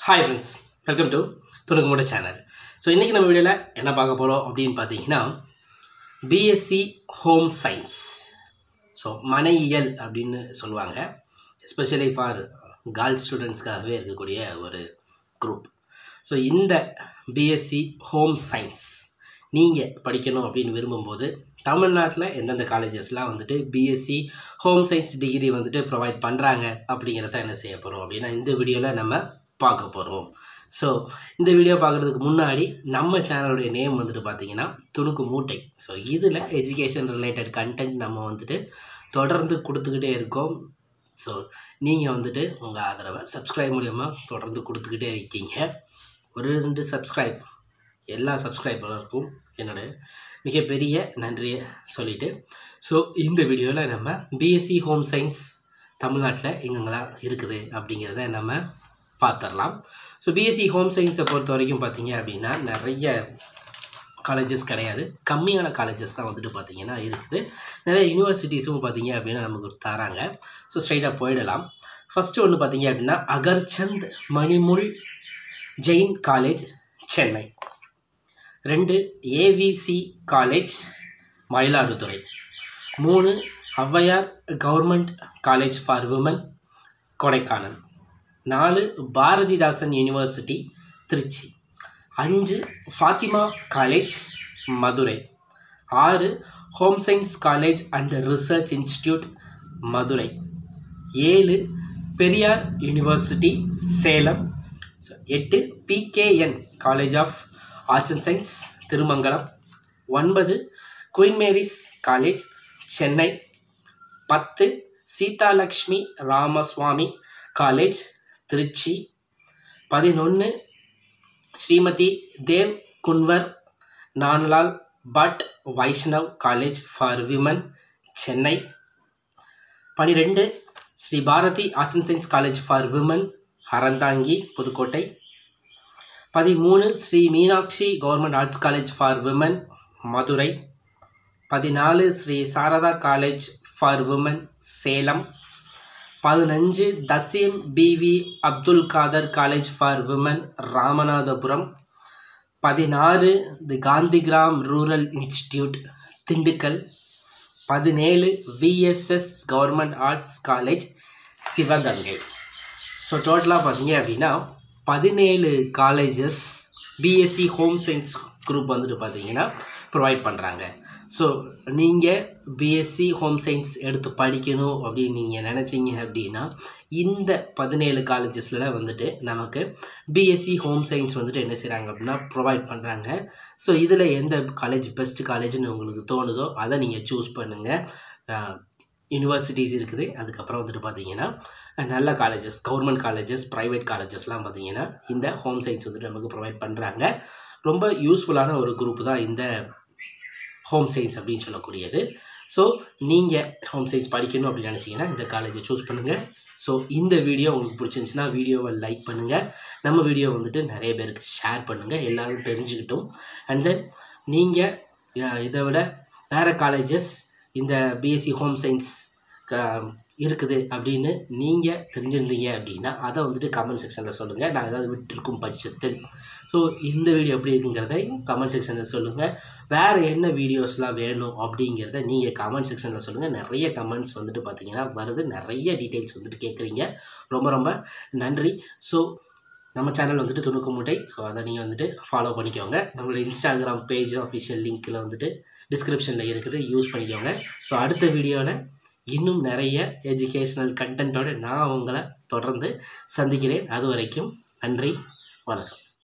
hi friends welcome to துணுக்கு மூட channel so இன்றைக்கி நம்ம வீடியோவில் என்ன பார்க்க போகிறோம் அப்படின்னு பார்த்தீங்கன்னா பிஎஸ்சி ஹோம் சயின்ஸ் ஸோ மனையியல் அப்படின்னு சொல்லுவாங்க எஸ்பெஷலி ஃபார் கேர்ள்ஸ் ஸ்டூடெண்ட்ஸ்க்காகவே இருக்கக்கூடிய ஒரு குரூப் ஸோ இந்த பிஎஸ்சி ஹோம் சயின்ஸ் நீங்கள் படிக்கணும் அப்படின்னு விரும்பும்போது தமிழ்நாட்டில் எந்தெந்த காலேஜஸ்லாம் வந்துட்டு பிஎஸ்சி ஹோம் சயின்ஸ் டிகிரி வந்துட்டு ப்ரொவைட் பண்ணுறாங்க அப்படிங்கிறத என்ன செய்ய போகிறோம் அப்படின்னா இந்த வீடியோவில் நம்ம பார்க்க போகிறோம் ஸோ இந்த வீடியோ பார்க்குறதுக்கு முன்னாடி நம்ம சேனலுடைய நேம் வந்துட்டு பார்த்தீங்கன்னா துணுக்கு மூட்டை ஸோ இதில் எஜுகேஷன் ரிலேட்டட் கண்டென்ட் நம்ம வந்துட்டு தொடர்ந்து கொடுத்துக்கிட்டே இருக்கோம் ஸோ நீங்கள் வந்துட்டு உங்கள் ஆதரவை சப்ஸ்கிரைப் மூலியமாக தொடர்ந்து கொடுத்துக்கிட்டே இருக்கீங்க ஒரு ரெண்டு சப்ஸ்கிரைப் எல்லா சப்ஸ்கிரைபருக்கும் என்னோட மிகப்பெரிய நன்றியை சொல்லிவிட்டு ஸோ இந்த வீடியோவில் நம்ம பிஎஸ்சி ஹோம் சயின்ஸ் தமிழ்நாட்டில் எங்கெங்கெல்லாம் இருக்குது அப்படிங்கிறத நம்ம பார்த்துடலாம் ஸோ பிஎஸ்சி ஹோம் சயின்ஸை பொறுத்த வரைக்கும் பார்த்தீங்க அப்படின்னா நிறைய காலேஜஸ் கிடையாது கம்மியான காலேஜஸ் தான் வந்துட்டு பார்த்தீங்கன்னா இருக்குது நிறைய யூனிவர்சிட்டிஸும் பார்த்தீங்க அப்படின்னா நமக்கு தராங்க ஸோ ஸ்ட்ரைட்டாக போயிடலாம் ஃபஸ்ட்டு ஒன்று பார்த்தீங்க அப்படின்னா அகர்சந்த் மணிமுல் ஜெயின் காலேஜ் சென்னை ரெண்டு ஏவிசி காலேஜ் மயிலாடுதுறை மூணு Avvaiyar government college for women Kodaikanal நாலு பாரதிதாசன் யூனிவர்சிட்டி திருச்சி அஞ்சு ஃபாத்திமா காலேஜ் மதுரை ஆறு home science college and research institute Madurai ஏழு பெரியார் யூனிவர்சிட்டி சேலம் So, எட்டு PKN college of arts and science Thirumangalam ஒன்பது குயின் மேரிஸ் காலேஜ் சென்னை பத்து சீதாலக்ஷ்மி ராமசுவாமி காலேஜ் திருச்சி பதினொன்று Shrimati Dev Kunwar Nanalal Bhatt Vaishnav college for women Chennai பனிரெண்டு Shri Bharathi arts and science college for women Aranthangi Pudukkottai பதிமூணு Shri Meenakshi government arts college for women Madurai பதினாலு Shri Sarada college for women Salem பதினஞ்சு Thassim Beevi Abdul Kader college for women Ramanathapuram பதினாறு the Gandhigram rural institute Dindigul பதினேழு VSS government arts college Sivaganga so டோட்டலாக பார்த்தீங்க அப்படின்னா பதினேழு colleges BSc home science group வந்துட்டு பார்த்தீங்கன்னா ப்ரொவைட் பண்ணுறாங்க ஸோ நீங்கள் பிஎஸ்சி ஹோம் சயின்ஸ் எடுத்து படிக்கணும் அப்படின்னு நீங்கள் நினச்சிங்க அப்படின்னா இந்த பதினேழு காலேஜஸில் வந்துட்டு நமக்கு பிஎஸ்சி ஹோம் சயின்ஸ் வந்துட்டு என்ன செய்கிறாங்க அப்படின்னா ப்ரொவைட் பண்ணுறாங்க ஸோ இதில் எந்த காலேஜ் பெஸ்ட் காலேஜ்னு உங்களுக்கு தோணுதோ அதை நீங்கள் சூஸ் பண்ணுங்கள் யூனிவர்சிட்டிஸ் இருக்குது அதுக்கப்புறம் வந்துட்டு பார்த்தீங்கன்னா நல்ல காலேஜஸ் கவர்மெண்ட் காலேஜஸ் ப்ரைவேட் காலேஜஸ்லாம் பார்த்தீங்கன்னா இந்த ஹோம் சயின்ஸ் வந்துட்டு நமக்கு ப்ரொவைட் பண்ணுறாங்க ரொம்ப யூஸ்ஃபுல்லான ஒரு குரூப் தான் இந்த ஹோம் சயின்ஸ் அப்படின்னு சொல்லக்கூடியது ஸோ நீங்கள் ஹோம் சயின்ஸ் படிக்கணும் அப்படின்னு நினச்சிங்கன்னா இந்த காலேஜை சூஸ் பண்ணுங்கள் ஸோ இந்த வீடியோ உங்களுக்கு பிடிச்சிருந்துச்சுன்னா வீடியோவை லைக் பண்ணுங்கள் நம்ம வீடியோ வந்துட்டு நிறைய பேருக்கு ஷேர் பண்ணுங்கள் எல்லோரும் தெரிஞ்சுக்கிட்டும் அண்ட் தென் நீங்கள் இதை விட வேறு காலேஜஸ் இந்த பிஎஸ்சி ஹோம் சயின்ஸ் இருக்குது அப்படின்னு நீங்கள் தெரிஞ்சிருந்தீங்க அப்படின்னா அதை வந்துட்டு கமெண்ட் செக்ஷனில் சொல்லுங்கள் நான் ஏதாவது விட்டுருக்கும் பட்சத்தில் ஸோ இந்த வீடியோ எப்படி இருக்குங்கிறத கமெண்ட் செக்ஷனில் சொல்லுங்கள் வேறு என்ன வீடியோஸ்லாம் வேணும் அப்படிங்கிறத நீங்கள் கமெண்ட் செக்ஷனில் சொல்லுங்கள் நிறைய கமெண்ட்ஸ் வந்துட்டு பார்த்தீங்கன்னா வருது நிறைய டீட்டெயில்ஸ் வந்துட்டு கேட்குறீங்க ரொம்ப ரொம்ப நன்றி ஸோ நம்ம சேனல் வந்துட்டு துணுக்கு மூட்டை ஸோ அதை நீங்கள் வந்துட்டு ஃபாலோ பண்ணிக்கோங்க நம்மளோட இன்ஸ்டாகிராம் பேஜ் அஃபிஷியல் லிங்க்கில் வந்துட்டு டிஸ்கிரிப்ஷனில் இருக்குது யூஸ் பண்ணிக்கோங்க ஸோ அடுத்த வீடியோவில் இன்னும் நிறைய எஜுகேஷ்னல் கண்டென்ட்டோடு நான் உங்களை தொடர்ந்து சந்திக்கிறேன் அது வரைக்கும் நன்றி வணக்கம்